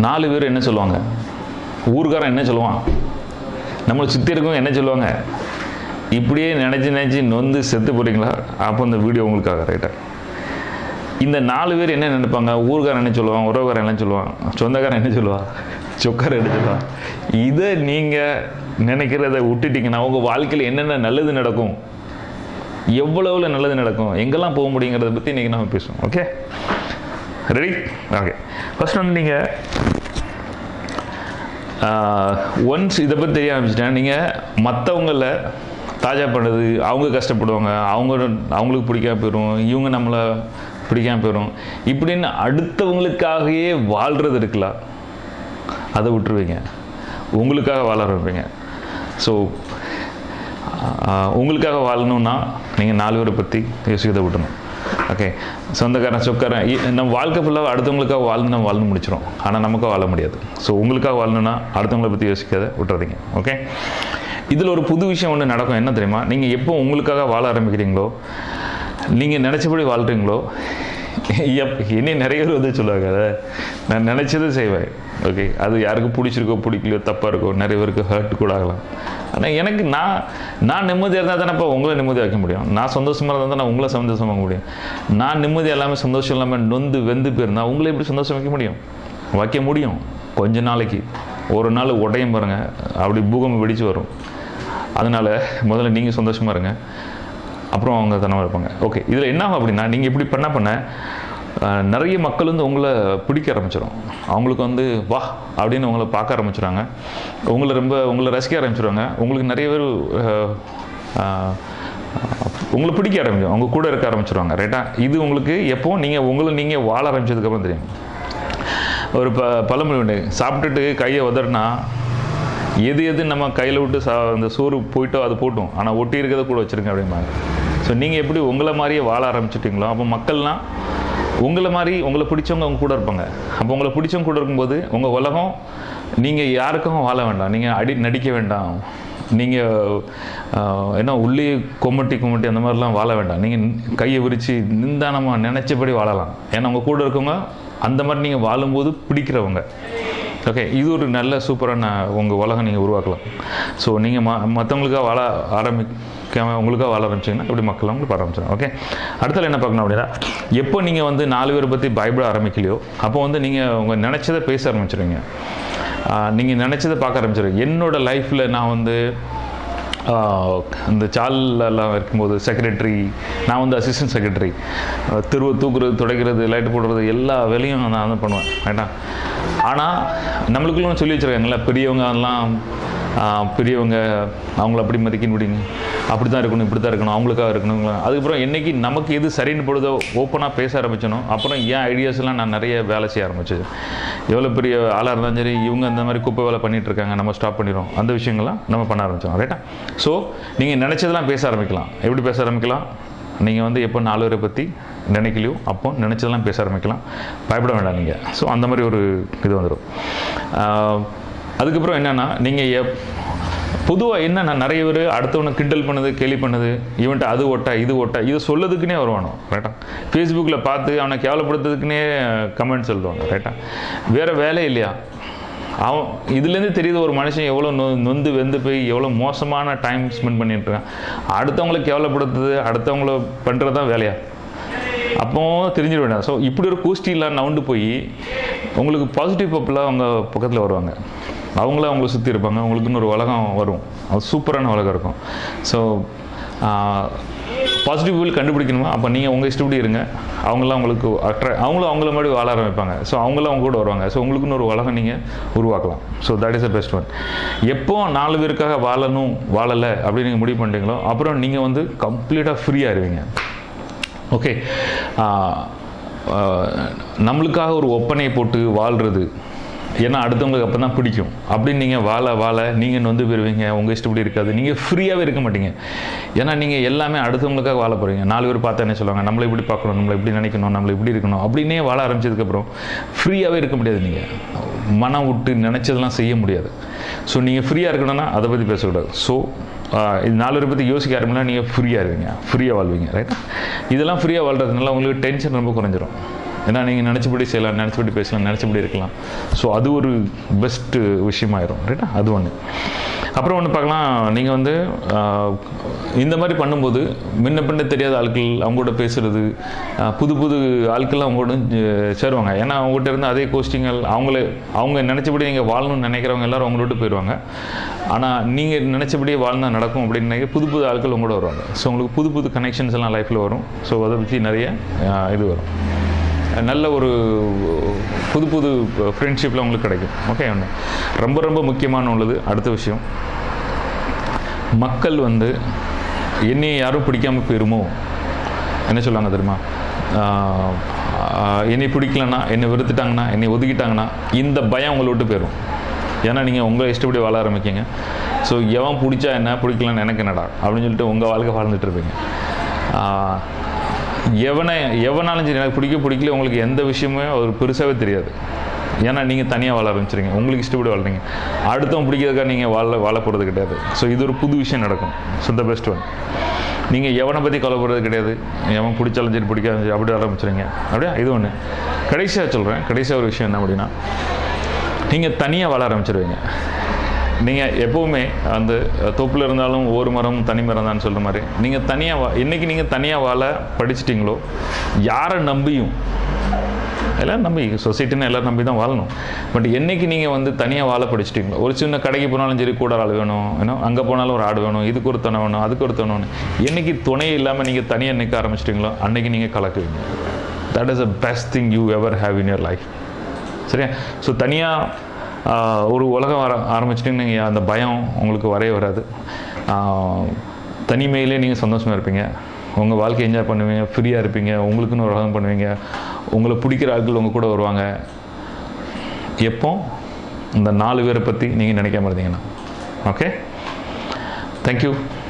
நாலு பேர் என்ன சொல்லுவாங்க ஊர்க்காரன் என்ன சொல்லுவான் நம்மளை சுற்றி இருக்கவங்க என்ன சொல்லுவாங்க இப்படியே நினச்சி நினச்சி நொந்து செத்து போகிறீங்களா அப்போ இந்த வீடியோ உங்களுக்காக ரைட்டாக இந்த நாலு பேர் என்ன நினைப்பாங்க ஊர்காரன் என்ன சொல்லுவான் உறவுக்காரன் என்ன சொல்லுவான் சொந்தக்காரன் என்ன சொல்லுவான் சொக்காரன் என்ன சொல்லுவான் இதை நீங்கள் நினைக்கிறத விட்டுட்டீங்கன்னா உங்கள் வாழ்க்கையில் என்னென்ன நல்லது நடக்கும் எவ்வளவுல நல்லது நடக்கும் எங்கெல்லாம் போக முடியுங்கிறத பற்றி இன்றைக்கி நம்ம பேசுவோம் ஓகே ரெடி ஓகே ஃபர்ஸ்ட் வந்து நீங்கள் ஒன்ஸ் இதை பற்றி தெரிய ஆரம்பிச்சிட்டேன் நீங்கள் மற்றவங்கள தாஜா பண்ணுறது அவங்க கஷ்டப்படுவாங்க அவங்க அவங்களுக்கு பிடிக்காம போயிடும் இவங்க நம்மளை பிடிக்காம போயிடும் இப்படின்னு அடுத்தவங்களுக்காகவே வாழ்கிறது இருக்கலாம் அதை விட்டுருவீங்க உங்களுக்காக வாழ ஆரம்பிப்பீங்க ஸோ உங்களுக்காக வாழணும்னா நீங்கள் நாலு பேரை பற்றி யோசிக்கிறத விட்டணும் ஓகே சொந்தக்காரன் சொக்காரன் இ- நம்ம வாழ்க்கை ஃபுல்லாக அடுத்தவங்களுக்காக வாழ்ந்து நம்ம வாழ்ந்து முடிச்சிடும் ஆனால் நமக்காக வாழ முடியாது ஸோ உங்களுக்காக வாழணும்னா அடுத்தவங்கள பற்றி யோசிக்காத விட்டுறதீங்க ஓகே இதில் ஒரு புது விஷயம் ஒன்று நடக்கும் என்ன தெரியுமா நீங்கள் எப்போ உங்களுக்காக வாழ ஆரம்பிக்கிறீங்களோ நீங்கள் நினச்சபடி வாழ்கிறீங்களோ எப் என்னை நிறைய பேர் வந்து சொல்லுவாங்க அதை நான் நினச்சதை செய்வேன் ஓகே அது யாருக்கு பிடிச்சிருக்கோ பிடிக்கலையோ தப்பாக இருக்கோ நிறைய பேருக்கு ஹர்ட் கூட ஆகலாம் ஆனால் எனக்கு நான் நான் நிம்மதியாக இருந்தால் தானே இப்போ உங்களை நிம்மதியாக வைக்க முடியும் நான் சந்தோஷமாக இருந்தால் தான் நான் உங்களை சந்தோஷமாக வைக்க முடியும் நான் நிம்மதி எல்லாமே சந்தோஷம் இல்லாமல் நொந்து வெந்து போயிருந்தா உங்களை எப்படி சந்தோஷம் வைக்க முடியும் வைக்க முடியும் கொஞ்ச நாளைக்கு ஒரு நாள் உடையும் பாருங்கள் அப்படி பூகம்பம் வெடிச்சு வரும் அதனால் முதல்ல நீங்கள் சந்தோஷமாக இருங்க அப்புறம் அவங்க தனமாக இருப்பாங்க ஓகே இதில் என்ன ஆகும் அப்படின்னா நீங்கள் இப்படி பண்ண பண்ண அஹ், நிறைய மக்கள் வந்து உங்களை பிடிக்க ஆரம்பிச்சிடும் அவங்களுக்கு வந்து வா அப்படின்னு உங்களை பார்க்க ஆரம்பிச்சிடுவாங்க உங்களை ரொம்ப உங்களை ரசிக்க ஆரம்பிச்சிடுவாங்க உங்களுக்கு நிறைய பேர் அஹ், அஹ், உங்களை பிடிக்க ஆரம்பிக்கும் அவங்க கூட இருக்க ஆரம்பிச்சிடுவாங்க ரைட்டா இது உங்களுக்கு எப்போ நீங்கள் உங்களை நீங்கள் வாழ ஆரம்பிச்சதுக்கப்புறம் தெரியும் ஒரு ப பழமொழி உண்டு சாப்பிட்டுட்டு கையை உதறினா எது எது நம்ம கையில் விட்டு சா அந்த சோறு போயிட்டோ அது போட்டும் ஆனால் ஒட்டி இருக்கிறத கூட வச்சுருங்க அப்படிம்பாங்க ஸோ நீங்கள் எப்படி உங்களை மாதிரியே வாழ ஆரம்பிச்சிட்டிங்களோ அப்போ மக்கள்லாம் உங்களை மாதிரி உங்களை பிடிச்சவங்க அவங்க கூட இருப்பாங்க அப்போ உங்களை பிடிச்சவங்க கூட இருக்கும்போது உங்கள் உலகம் நீங்கள் யாருக்கும் வாழ வேண்டாம் நீங்கள் அடி நடிக்க வேண்டாம் நீங்கள் என்ன உள்ளே கொமட்டி கொமட்டி அந்த மாதிரிலாம் வாழ வேண்டாம் நீங்கள் கையை விரித்து நிந்தானமாக நினச்சபடி வாழலாம் ஏன்னா உங்கள் கூட இருக்கவங்க அந்த மாதிரி நீங்கள் வாழும்போது பிடிக்கிறவங்க ஓகே இது ஒரு நல்ல சூப்பரான உங்கள் உலகம் நீங்கள் உருவாக்கலாம் ஸோ நீங்கள் ம மற்றவங்களுக்காக வாழ ஆரம்பிக்காம உங்களுக்காக வாழ ஆரம்பிச்சிங்கன்னா இப்படி மக்கள் உங்களுக்கு வர ஆரம்பிச்சிடும் ஓகே அடுத்தது என்ன பார்க்கணும் அப்படின்னா எப்போ நீங்கள் வந்து நாலு பேரை பற்றி பயப்பட ஆரம்பிக்கலையோ அப்போ வந்து நீங்கள் உங்கள் நினச்சதை பேச ஆரம்பிச்சிடுவீங்க நீங்கள் நினச்சதை பார்க்க ஆரம்பிச்சிடுவீங்க என்னோட லைஃப்பில் நான் வந்து ஆஹ் இந்த சாலெல்லாம் இருக்கும்போது செக்ரட்டரி நான் வந்து அசிஸ்டன்ட் செக்ரட்டரி திருவ தூக்குறது துடைக்கிறது லைட்டு போடுறது எல்லா வேலையும் நான் வந்து பண்ணுவேன் ரைட்டா ஆனால் நம்மளுக்குள்ள சொல்லி வச்சுருக்காங்கல்ல பெரியவங்க எல்லாம் ஆஹ் பெரியவங்க அவங்கள அப்படி மதிக்கணும் முடியுங்க அப்படி தான் இருக்கணும் இப்படி தான் இருக்கணும் அவங்களுக்காக இருக்கணும் அதுக்கப்புறம் என்னைக்கு நமக்கு எது சரின்னு பொழுதோ ஓப்பனாக பேச ஆரம்பிச்சனோ அப்புறம் என் ஐடியாஸ்லாம் நான் நிறைய வேலை செய்ய ஆரம்பிச்சது எவ்வளோ பெரிய ஆளாக இருந்தாலும் சரி இவங்க அந்த மாதிரி குப்பை வேலை பண்ணிட்டு இருக்காங்க நம்ம ஸ்டாப் பண்ணிடுறோம் அந்த விஷயங்கள்லாம் நம்ம பண்ண ஆரம்பிச்சோம் ரைட்டா ஸோ நீங்கள் நினச்சதெல்லாம் பேச ஆரம்பிக்கலாம் எப்படி பேச ஆரம்பிக்கலாம் நீங்கள் வந்து எப்போ நாலு பேரை பற்றி நினைக்கலையோ அப்போ நினச்சதெல்லாம் பேச ஆரம்பிக்கலாம் பயப்பட வேண்டாம் நீங்கள் ஸோ அந்த மாதிரி ஒரு இது வந்துடும் அதுக்கப்புறம் என்னென்னா நீங்கள் எப் பொதுவாக என்னன்னா நிறைய பேர் அடுத்தவனை கிண்டல் பண்ணுது கேலி பண்ணுது இவன்ட்ட அது ஓட்டா இது ஓட்டா இது சொல்லதுக்குனே வருவானோ ரைட்டா ஃபேஸ்புக்கில் பார்த்து அவனை கேவலப்படுத்துறதுக்குனே கமெண்ட்ஸ் எழுதுவாங்க ரைட்டா வேறு வேலை இல்லையா அவன் இதுலேருந்து தெரியுது ஒரு மனுஷன் எவ்வளோ நொ நொந்து வெந்து போய் எவ்வளோ மோசமான டைம் ஸ்பெண்ட் பண்ணிட்டு இருக்கான் அடுத்தவங்களை கேவலப்படுத்துது அடுத்தவங்கள பண்ணுறது தான் வேலையா அப்போ தெரிஞ்சிட வேண்டாம் ஸோ இப்படி ஒரு கூஸ்டிலாம் நவுண்டு போய் உங்களுக்கு பாசிட்டிவ் பப்பிளாக அவங்க பக்கத்தில் வருவாங்க அவங்கள அவங்கள சுற்றி இருப்பாங்க உங்களுக்குன்னு ஒரு உலகம் வரும் அது சூப்பரான உலகம் இருக்கும் ஸோ பாசிட்டிவ் பீப்புள் கண்டுபிடிக்கணுமா அப்போ நீங்கள் உங்கள் இஷ்டப்படி இருங்க அவங்களாம் உங்களுக்கு அட்ரா அவங்களும் அவங்கள மாதிரி வாழ ஆரம்பிப்பாங்க ஸோ அவங்களும் அவங்க கூட வருவாங்க ஸோ உங்களுக்குன்னு ஒரு உலகம் நீங்கள் உருவாக்கலாம் so that is the best one எப்போ நாலு பேருக்காக வாழணும் வாழலை அப்படின்னு நீங்கள் முடிவு பண்ணிட்டீங்களோ அப்புறம் நீங்கள் வந்து கம்ப்ளீட்டாக ஃப்ரீயாக இருவீங்க ஓகே நம்மளுக்காக ஒரு ஒப்பனையை போட்டு வாழ்கிறது ஏன்னா அடுத்தவங்களுக்கு அப்போ தான் பிடிக்கும் அப்படின்னு நீங்கள் வாழ வாழ நீங்கள் நொந்து போயிருவீங்க உங்கள் இஷ்டப்படி இருக்காது நீங்கள் ஃப்ரீயாகவே இருக்க மாட்டீங்க ஏன்னா நீங்கள் எல்லாமே அடுத்தவங்களுக்காக வாழ போகிறீங்க நாலு பேர் பார்த்தா என்ன சொல்லுவாங்க நம்மளை இப்படி பார்க்கணும் நம்மளை இப்படி நினைக்கணும் நம்மளை இப்படி இருக்கணும் அப்படின்னே வாழ ஆரம்பிச்சதுக்கப்புறம் ஃப்ரீயாகவே இருக்க முடியாது நீங்கள் மனம் விட்டு நினச்சதெல்லாம் செய்ய முடியாது ஸோ நீங்கள் ஃப்ரீயாக இருக்கணும்னா அதை பற்றி பேசக்கூடாது ஸோ இது நாலு பேரை பற்றி யோசிக்க ஆரம்பினா நீங்கள் ஃப்ரீயாக இருவீங்க ஃப்ரீயாக வாழ்வீங்க ரைட்டா இதெல்லாம் ஃப்ரீயாக வாழ்றதுனால உங்களுக்கு டென்ஷன் ரொம்ப குறைஞ்சிரும் ஏன்னா நீங்கள் நினச்சபடி செய்யலாம் நினச்சபடி பேசலாம் நினச்சபடி இருக்கலாம் ஸோ அது ஒரு பெஸ்ட்டு விஷயமாயிரும் ரைட்டா அது ஒன்று அப்புறம் ஒன்று பார்க்கலாம் நீங்கள் வந்து ஆஹ், இந்த மாதிரி பண்ணும்போது முன்ன பின்ன தெரியாத ஆட்கள் அவங்க கூட பேசுறது ஆஹ், புது புது ஆட்கள் அவங்க கூட அஹ், சேருவாங்க ஏன்னா அவங்ககிட்ட இருந்து அதே கோஸ்டிங்கள் அவங்களே அவங்க நினச்சபடி நீங்கள் வாழணும்னு நினைக்கிறவங்க எல்லாரும் அவங்கள விட்டு போயிடுவாங்க ஆனால் நீங்கள் நினச்சபடியே வாழ்ந்தா நடக்கும் அப்படின்னு நினைக்க புது புது ஆட்கள் உங்க கூட வருவாங்க ஸோ உங்களுக்கு புது புது கனெக்ஷன்ஸ் எல்லாம் லைஃப்பில் வரும் ஸோ அதை பற்றி நிறைய ஆஹ், இது வரும் நல்ல ஒரு புது புது ஃப்ரெண்ட்ஷிப்பில் உங்களுக்கு கிடைக்கும் ஓகே ஒன்று ரொம்ப ரொம்ப முக்கியமான உள்ளது அடுத்த விஷயம் மக்கள் வந்து என்னை யாரும் பிடிக்காம போயிருமோ என்ன சொல்லுவாங்க தெரியுமா ஆஹ், ஆஹ், என்னை பிடிக்கலன்னா என்னை வெறுத்துட்டாங்கன்னா என்னை ஒதுக்கிட்டாங்கன்னா இந்த பயம் உங்களை விட்டு போயிடும் ஏன்னா நீங்கள் உங்களை இஷ்டப்படி வாழ ஆரம்பிக்கீங்க ஸோ எவன் பிடிச்சா என்ன பிடிக்கலன்னு எனக்கு என்னடா அப்படின்னு சொல்லிட்டு உங்கள் வாழ்க்கை வாழ்ந்துட்டு இருப்பீங்க ஆஹ், எவனை எவனாலும் சரி எனக்கு பிடிக்க பிடிக்கல உங்களுக்கு எந்த விஷயமே ஒரு பெருசாகவே தெரியாது ஏன்னா நீங்கள் தனியாக வாழ ஆரம்பிச்சிருங்க உங்களுக்கு இஷ்டப்படி வாழ்றீங்க அடுத்தவன் பிடிக்கிறதுக்காக நீங்கள் வாழ வாழ போகிறது கிடையாது ஸோ இது ஒரு புது விஷயம் நடக்கும் ஸோ த பெஸ்ட் ஒன் நீங்கள் எவனை பற்றி கவலைப்படுறது கிடையாது எவன் பிடிச்சாலும் சரி பிடிக்காதும் சரி அப்படி ஆரம்பிச்சிருங்க அப்படியா இது ஒன்று கடைசியாக சொல்கிறேன் கடைசியாக ஒரு விஷயம் என்ன அப்படின்னா நீங்கள் தனியாக வாழ ஆரம்பிச்சிருவீங்க நீங்கள் எப்போவுமே அந்த தொப்பில் இருந்தாலும் ஒரு மரம் தனி மரம் தான் சொல்கிற மாதிரி நீங்கள் தனியாக வா இன்றைக்கி நீங்கள் தனியாக வாழ படிச்சிட்டிங்களோ யாரை நம்பியும் எல்லாம் நம்பி சொசைட்டின்னு எல்லோரும் நம்பி தான் வாழணும் பட் என்னைக்கு நீங்கள் வந்து தனியாக வாழ படிச்சிட்டிங்களோ ஒரு சின்ன கடைக்கு போனாலும் சரி கூட ஆள் வேணும் ஏன்னா அங்கே போனாலும் ஒரு ஆடு வேணும் இதுக்கு ஒரு துணை வேணும் அதுக்கு ஒரு துணை வேணும் என்னைக்கு துணை இல்லாமல் நீங்கள் தனியாக நிற்க ஆரம்பிச்சிட்டிங்களோ அன்னைக்கு நீங்கள் கலக்குவீங்க that is a best thing you ever have in your life சரியா ஸோ தனியாக ஒரு உலகம் வர ஆரம்பிச்சிட்டிங்கன்னு நீங்கள் அந்த பயம் உங்களுக்கு வரவே வராது ஆஹ், தனிமையிலே நீங்கள் சந்தோஷமாக இருப்பீங்க உங்கள் வாழ்க்கையை என்ஜாய் பண்ணுவீங்க ஃப்ரீயாக இருப்பீங்க உங்களுக்குன்னு ஒரு உலகம் பண்ணுவீங்க உங்களை பிடிக்கிற ஆட்கள் உங்கள் கூட வருவாங்க எப்போ இந்த நாலு பேரை பற்றி நீங்கள் நினைக்காம இருந்தீங்கன்னா ஓகே தேங்க்யூ